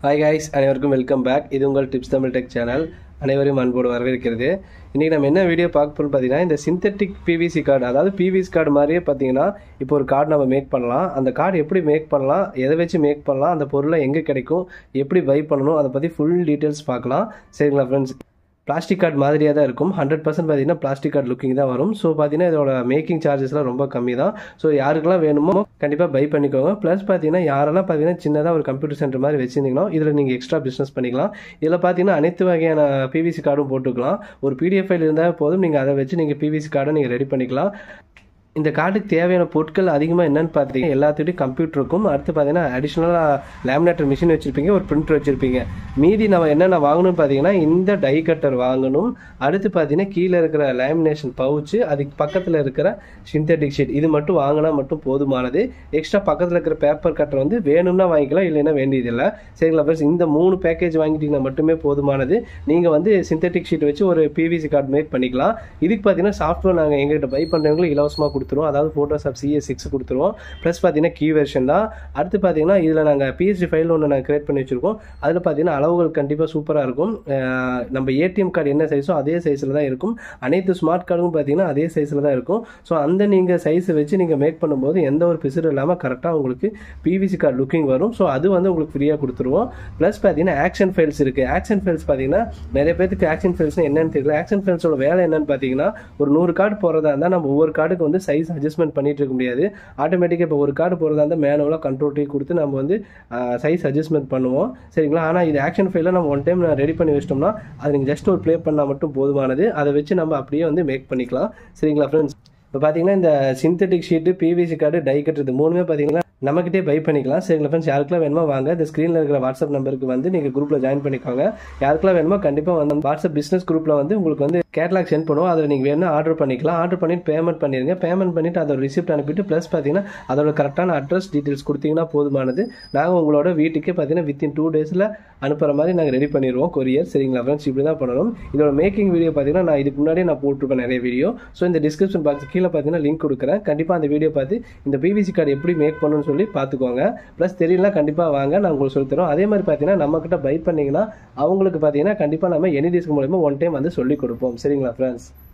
hi guys அனைவருக்கும் welcome back இது உங்கள் டிப்ஸ் தமிழ் டெக் சேனல் அனைவரையும் அன்போடு வரவேற்கிறது இன்றைக்கி நம்ம என்ன வீடியோ பார்க்க போகிறோம் பார்த்தீங்கன்னா இந்த சிந்தட்டிக் பிவிசி கார்டு அதாவது பிவிசி கார்டு மாதிரியே பார்த்தீங்கன்னா இப்போ ஒரு கார்டு நம்ம மேக் பண்ணலாம் அந்த கார்டு எப்படி மேக் பண்ணலாம் எதை வச்சு மேக் பண்ணலாம் அந்த பொருளை எங்கே கிடைக்கும் எப்படி பை பண்ணணும் அதை பற்றி ஃபுல் டீட்டெயில்ஸ் பார்க்கலாம் சரிங்களா ஃப்ரெண்ட்ஸ் பிளாஸ்டிக் கார்டு மாதிரியாக தான் இருக்கும் ஹண்ட்ரட் பர்சன்ட் பார்த்தீங்கன்னா பிளாஸ்டிக் கார்டு லுக்கிங் தான் வரும் ஸோ பார்த்தீங்கன்னா இதோட மேக்கிங் சார்ஜஸ்லாம் ரொம்ப கம்மி தான் ஸோ யாருக்கெல்லாம் வேணுமோ கண்டிப்பாக பை பண்ணிக்கோங்க ப்ளஸ் பார்த்தீங்கன்னா யாரெல்லாம் பார்த்தீங்கன்னா சின்னதாக ஒரு கம்ப்யூட்டர் சென்டர் மாதிரி வச்சிருந்தீங்கன்னா இதில் நீங்கள் எக்ஸ்ட்ரா பிஸ்னஸ் பண்ணிக்கலாம் இதில் பார்த்தீங்கன்னா அனைத்து வகையான பிவிசி கார்டும் போட்டுக்கலாம் ஒரு பிடிஎஃப் ஃபைல் இருந்தால் போதும் நீங்கள் அதை வச்சு நீங்கள் பிவிசி கார்டை நீங்கள் ரெடி பண்ணிக்கலாம் இந்த கார்டுக்கு தேவையான பொருட்கள் அதிகமாக என்னன்னு பார்த்தீங்கன்னா எல்லாத்துட்டையும் கம்ப்யூட்டர் இருக்கும் அடுத்து பார்த்தீங்கன்னா அடிஷ்னலாக லேமினேட்டர் மிஷின் வச்சுருப்பீங்க ஒரு பிரிண்டர் வச்சுருப்பீங்க மீதி நம்ம என்னென்ன வாங்கணும்னு பார்த்தீங்கன்னா இந்த டை கட்டர் வாங்கணும் அடுத்து பார்த்தீங்கன்னா கீழே இருக்கிற லேமினேஷன் பவுச்சு அதுக்கு பக்கத்தில் இருக்கிற சிந்தட்டிக் ஷீட் இது மட்டும் வாங்கினா மட்டும் போதுமானது எக்ஸ்ட்ரா பக்கத்தில் இருக்கிற பேப்பர் கட்டர் வந்து வேணும்னா வாங்கிக்கலாம் இல்லைன்னா வேண்டியதில்லை சரிங்களா ஃப்ரெண்ட்ஸ் இந்த மூணு பேக்கேஜ் வாங்கிட்டீங்கன்னா மட்டுமே போதுமானது நீங்கள் வந்து சிந்தட்டிக் ஷீட் வச்சு ஒரு பிவிசி கார்டு மேக் பண்ணிக்கலாம் இதுக்கு பார்த்தீங்கன்னா சாஃப்ட்வேர் நாங்கள் எங்கள்கிட்ட பை பண்ணுறவங்களுக்கு இலவசமாக கொடுத்துருவோம் அதாவது ஃபோட்டோஷாப் சிஎஸ் சிக்ஸ் கொடுத்துருவோம் ப்ளஸ் பார்த்தீங்கன்னா கீ வெர்ஷன் தான் அடுத்து பார்த்தீங்கன்னா இதில் நாங்கள் பிஎஸ்டி ஃபைல் ஒன்று நாங்கள் கிரியேட் பண்ணி வச்சுருக்கோம் அதில் பார்த்தீங்கன்னா அளவுகள் கண்டிப்பாக சூப்பராக இருக்கும் அஹ் நம்ம ஏடிஎம் கார்டு என்ன சைஸோ அதே சைஸில் தான் இருக்கும் அனைத்து ஸ்மார்ட் கார்டும் பார்த்தீங்கன்னா அதே சைஸில் தான் இருக்கும் ஸோ அந்த நீங்கள் சைஸை வச்சு நீங்கள் மேக் பண்ணும்போது எந்த ஒரு பிசுறு இல்லாமல் கரெக்டாக உங்களுக்கு பிவிசி கார்டு லுக்கிங் வரும் ஸோ அது வந்து உங்களுக்கு ஃப்ரீயாக கொடுத்துருவோம் ப்ளஸ் பார்த்தீங்கன்னா ஆக்ஷன் ஃபைல்ஸ் இருக்குது ஆக்ஷன் ஃபைல்ஸ் பார்த்தீங்கன்னா நிறைய பேருக்கு ஆக்ஷன் ஃபைல்ஸ் என்னன்னு தெரியல ஆக்ஷன் ஃபைல்ஸோட வேலை என்னன்னு பார்த்தீங்கன்னா ஒரு நூறு கார்டு போகிறதா இருந்தால் நம்ம ஒவ்வொரு கார்டுக்கு வந்து சைஸ் அட்ஜஸ்ட்மெண்ட் பண்ணிட்டு இருக்க முடியாது ஆட்டோமேட்டிக்காக இப்போ ஒரு கார்டு போகிறதா இருந்தால் மேனுவலாக கண்ட்ரோல் டீ கொடுத்து நம்ம வந்து சைஸ் அட்ஜஸ்ட்மெண்ட் பண்ணுவோம் சரிங்களா ஆனால் இது ஆக்ஷன் ஃபைலில் நம்ம ஒன் டைம் ரெடி பண்ணி வச்சிட்டோம்னா அது நீங்கள் ஜஸ்ட் ஒரு ப்ளே பண்ணால் மட்டும் போதுமானது அதை வச்சு நம்ம அப்படியே வந்து மேக் பண்ணிக்கலாம் சரிங்களா ஃப்ரெண்ட்ஸ் இப்போ பார்த்தீங்கன்னா இந்த synthetic sheet PVC card die கட்டுறது மூணுமே பார்த்தீங்கன்னா நம்மக்கிட்டே பை பண்ணிக்கலாம் சரிங்களா ஃப்ரெண்ட்ஸ் யாருக்கெல்லாம் வேணுமோ வாங்க இந்த ஸ்க்ரீனில் இருக்கிற வாட்ஸ்அப் நம்பருக்கு வந்து நீங்கள் குரூப்பில் ஜாயின் பண்ணிக்கோங்க யாருக்கெல்லாம் வேணுமோ கண்டிப்பாக வந்து வாட்ஸ்அப் பிஸ்னஸ் குரூப்பில் வந்து உங்களுக்கு வந்து கேட்லாக் சென்ட் பண்ணுவோம் அதில் நீங்கள் வேணும் ஆர்டர் பண்ணிக்கலாம் ஆர்டர் பண்ணிட்டு பேமெண்ட் பண்ணிடுங்க பேமெண்ட் பண்ணிவிட்டு அதோட ரிசிப்ட் அனுப்பிட்டு ப்ளஸ் பார்த்தீங்கன்னா அதோட கரெக்டான அட்ரஸ் டீட்டெயில்ஸ் கொடுத்தீங்கன்னா போதுமானது நாங்கள் உங்களோட வீட்டுக்கே பார்த்தீங்கன்னா வித்தின் டூ டேஸில் அனுப்புகிற மாதிரி நாங்கள் ரெடி பண்ணிடுவோம் கொரியர் சரிங்களா ஃப்ரெண்ட்ஸ் இப்படி தான் பண்ணணும் இதோட மேக்கிங் வீடியோ பார்த்தீங்கன்னா நான் இதுக்கு முன்னாடியே நான் போட்டிருப்பேன் நிறைய வீடியோ ஸோ இந்த டிஸ்கிரிப்ஷன் பாக்ஸ் கீழே பார்த்தீங்கன்னா லிங்க் கொடுக்குறேன் கண்டிப்பாக அந்த வீடியோ பார்த்து இந்த பிவிசி கார்டு எப்படி மேக் பண்ணணும்னு சொல்லி பார்த்துக்கோங்க ப்ளஸ் தெரியலனா கண்டிப்பாக வாங்க நான் உங்களுக்கு சொல்லி தரோம் அதே மாதிரி பார்த்தீங்கன்னா நம்மக்கிட்ட பை பண்ணிங்கன்னா அவங்களுக்கு பார்த்தீங்கன்னா கண்டிப்பாக நம்ம எனி டிஸ்க் மூலயமா ஒன் டைம் வந்து சொல்லி கொடுப்போம் சரிங்களா ஃப்ரெண்ட்ஸ்